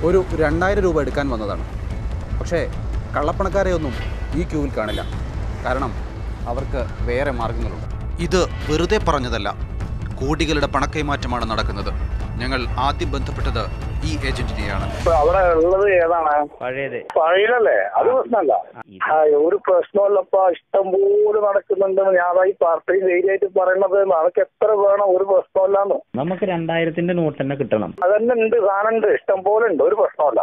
ഒരു രണ്ടായിരം രൂപ എടുക്കാൻ വന്നതാണ് പക്ഷേ കള്ളപ്പണക്കാരെയൊന്നും ഈ ക്യൂവിൽ കാണില്ല കാരണം അവർക്ക് വേറെ മാർഗങ്ങളുണ്ട് ഇത് വെറുതെ പറഞ്ഞതല്ല കോടികളുടെ പണക്കൈമാറ്റമാണ് നടക്കുന്നത് ഞങ്ങൾ ആദ്യം ബന്ധപ്പെട്ടത് ഈ ഏജന്റിനെയാണ് ഇപ്പൊ അവിടെ ഉള്ളത് ഏതാണ് പഴയത് പഴയതല്ലേ അത് പ്രശ്നമല്ല ആ, ഒരു പ്രശ്നമല്ലപ്പ ഇഷ്ടം പോലെ നടക്കുന്നുണ്ടെന്ന് ഞാൻ ഈ പാർട്ടി ധൈര്യമായിട്ട് പറയണത് നമുക്ക് എത്ര വേണം ഒരു പ്രശ്നമല്ലാന്ന് നമുക്ക് രണ്ടായിരത്തിന്റെ നോട്ട് തന്നെ കിട്ടണം അതന്നെ ഉണ്ട് സാധനം ഉണ്ട് ഇഷ്ടം പോലെ ഉണ്ട് ഒരു പ്രശ്നമല്ല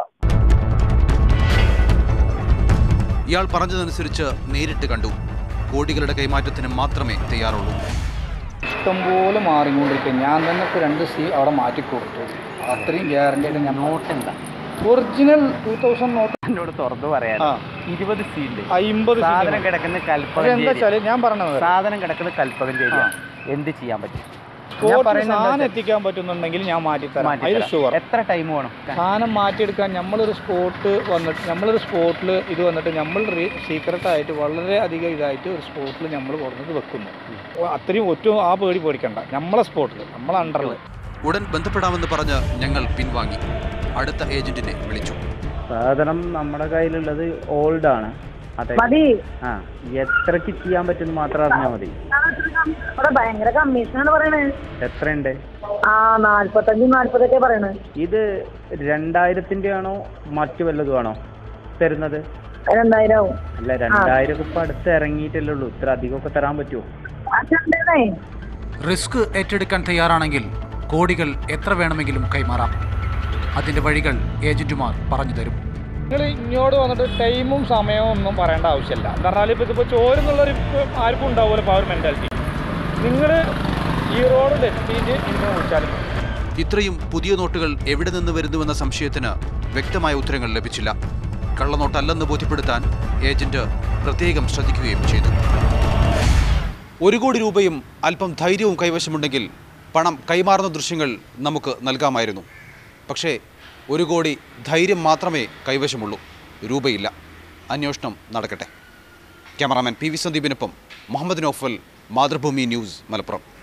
ഇയാൾ പറഞ്ഞതനുസരിച്ച് നേരിട്ട് കണ്ടു കോടികളുടെ കൈമാറ്റത്തിന് മാത്രമേ തയ്യാറുള്ളൂ ഇഷ്ടംപോലെ മാറിക്കൊണ്ടിരിക്കും ഞാൻ തന്നെ ഇപ്പോൾ രണ്ട് സി അവിടെ മാറ്റി കൊടുത്തു അത്രയും ഗ്യാരണ്ടി ആയിട്ട് ഞാൻ നോട്ട് എന്താ ഒറിജിനൽ ടൂ തൗസൻഡ് നോട്ട് എന്നോട് തുറന്നു പറയാൻ ആ ഇരുപത് സി ഉണ്ട് അമ്പത് സാധനം കിടക്കുന്ന എന്താ കൽപ്പകം വെച്ചാൽ ഞാൻ പറഞ്ഞത് സാധനം കിടക്കുന്ന കൽപ്പകം ചെയ്യ എന്ത് ചെയ്യാൻ പറ്റും ഞാൻ സ്പോട്ടിൽ പറയുന്നത് എന്താ സാധനം വെച്ചാൽ എത്തിക്കാൻ പറ്റുന്നുണ്ടെങ്കിൽ ഞാൻ മാറ്റിത്തരാം അതിൽ മാറ്റിത്തരാം. ഷുവർ എത്ര ടൈം വേണം സാധനം മാറ്റിയെടുക്കാൻ നമ്മളൊരു സ്പോട്ട് വന്നിട്ട് നമ്മളൊരു സ്പോട്ടിൽ ഇത് വന്നിട്ട് നമ്മൾ സീക്രട്ട് ആയിട്ട് വളരെ അധികം ഇതായിട്ട് ഒരു സ്പോട്ടിൽ നമ്മൾ കൊടുക്കുന്നത് വെക്കുന്നു ഓ, അത്രയും ഒറ്റ ആ പേടി പേടിക്കണ്ട നമ്മളെ സ്പോട്ടിൽ നമ്മളെ അണ്ടറിൽ ഉടൻ ബന്ധപ്പെടാമെന്ന് പറഞ്ഞ് ഞങ്ങൾ പിൻവാങ്ങി അടുത്ത ഏജന്റിനെ വിളിച്ചു സാധനം നമ്മുടെ കയ്യിലുള്ളത് ഓൾഡ് ആണ് അതെ മതി ആ എത്രക്ക് ചെയ്യാൻ പറ്റുമെന്ന് മാത്രം അറിഞ്ഞാൽ മതി ഇവിടെ ഭയങ്കര കമ്മീഷനാണ് പറയണേ എത്രയുണ്ട് ആ നാല്പത്തഞ്ച് നാല്പതൊക്കെ പറയണേ ഇത് രണ്ടായിരത്തിന്റെ ആണോ മറ്റു വല്ലതും ആണോ തരുന്നത് രണ്ടായിരം ആവും അല്ല രണ്ടായിരം ഇപ്പൊ അടുത്ത് ഇറങ്ങിയിട്ടല്ലേ ഉള്ളൂ ഇത്ര അധികമൊക്കെ തരാൻ പറ്റുമോ അച്ഛണ്ടേ റിസ്ക് ഏറ്റെടുക്കാൻ തയ്യാറാണെങ്കിൽ കോടികൾ എത്ര വേണമെങ്കിലും കൈമാറാം അതിന്റെ വഴികൾ ഏജന്റുമാർ പറഞ്ഞു തരും നിങ്ങൾ ഇങ്ങോട്ട് വന്നിട്ട് ടൈമും സമയവും ഒന്നും പറയേണ്ട ആവശ്യമില്ല എന്താ പറഞ്ഞാൽ ഇപ്പോൾ ഇതിപ്പോൾ ചോരുന്നുള്ളൊരു ഇപ്പം ആർക്കും ഉണ്ടാവുമല്ലോ പവർ മെൻറ്റാലിറ്റി നിങ്ങൾ ഈറോഡ് എത്തിയിട്ട് ഇങ്ങനെ വിളിച്ചാലും മതി. ഇത്രയും പുതിയ നോട്ടുകൾ എവിടെ നിന്ന് വരുന്നുവെന്ന സംശയത്തിന് വ്യക്തമായ ഉത്തരങ്ങൾ ലഭിച്ചില്ല കള്ളനോട്ടല്ലെന്ന് ബോധ്യപ്പെടുത്താൻ ഏജന്റ് പ്രത്യേകം ശ്രദ്ധിക്കുകയും ചെയ്തു ഒരു കോടി രൂപയും അല്പം ധൈര്യവും കൈവശമുണ്ടെങ്കിൽ പണം കൈമാറുന്ന ദൃശ്യങ്ങൾ നമുക്ക് നൽകാമായിരുന്നു പക്ഷേ ഒരു കോടി ധൈര്യം മാത്രമേ കൈവശമുള്ളൂ രൂപയില്ല അന്വേഷണം നടക്കട്ടെ ക്യാമറാമാൻ പി വി സന്ദീപിനൊപ്പം മുഹമ്മദ് നോഫൽ മാതൃഭൂമി ന്യൂസ് മലപ്പുറം